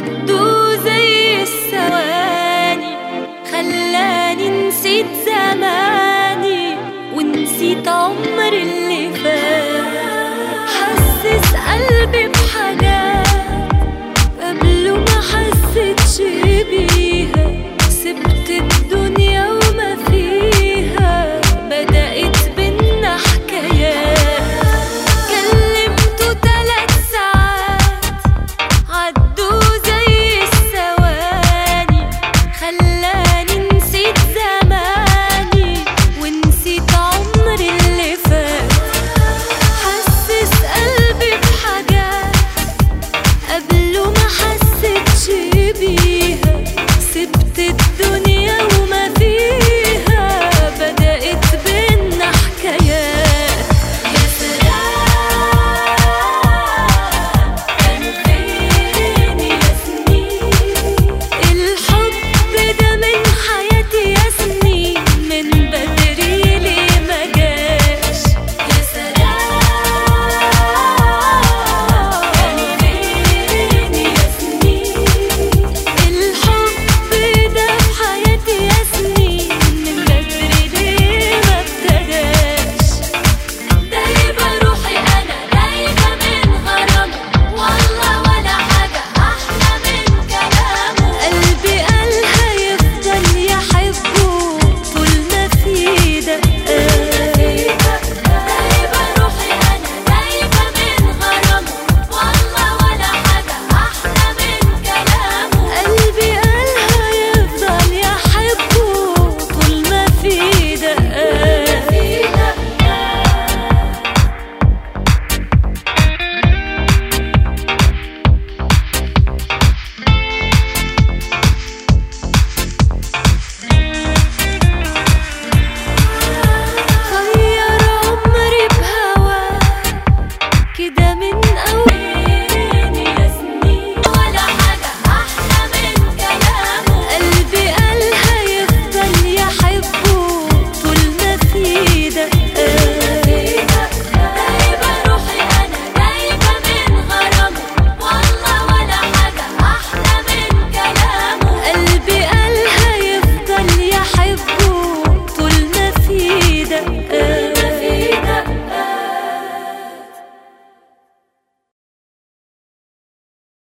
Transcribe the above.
عدوا زي الثواني خلاني نسيت زماني ونسيت عمر اللي فات حسس قلبي بحاجات قبله ما حسيتش بيها سبت الدنيا وما فيها بدأت بينا حكايات كلمته تلات ساعات عدوا زي الثواني خلاني نسيت زماني ونسيت عمري اللي فات حسس قلبي بحاجات قبله ما حسيتش بيها سبت الدنيا وما فيها بدأت بينا حكايات يا سلام كان فين يا سنين الحب ده من حياتي يا سنين من بدري ليه ما جاش يا سلام كان فين يا سنين الحب ده في حياتي يا سنين من بدري ليه ما ابتداش دايبة روحي أنا دايبة من غرامه والله ولا حاجة أحلى من كلامه قلبي قال هيفضل يحبه طول ما في دقات دايبة روحي أنا دايبة من غرامه والله ولا حاجة أحلى من كلامه قلبي قال هيفضل يحبه طول ما في دقات غير عمري بهواك كده من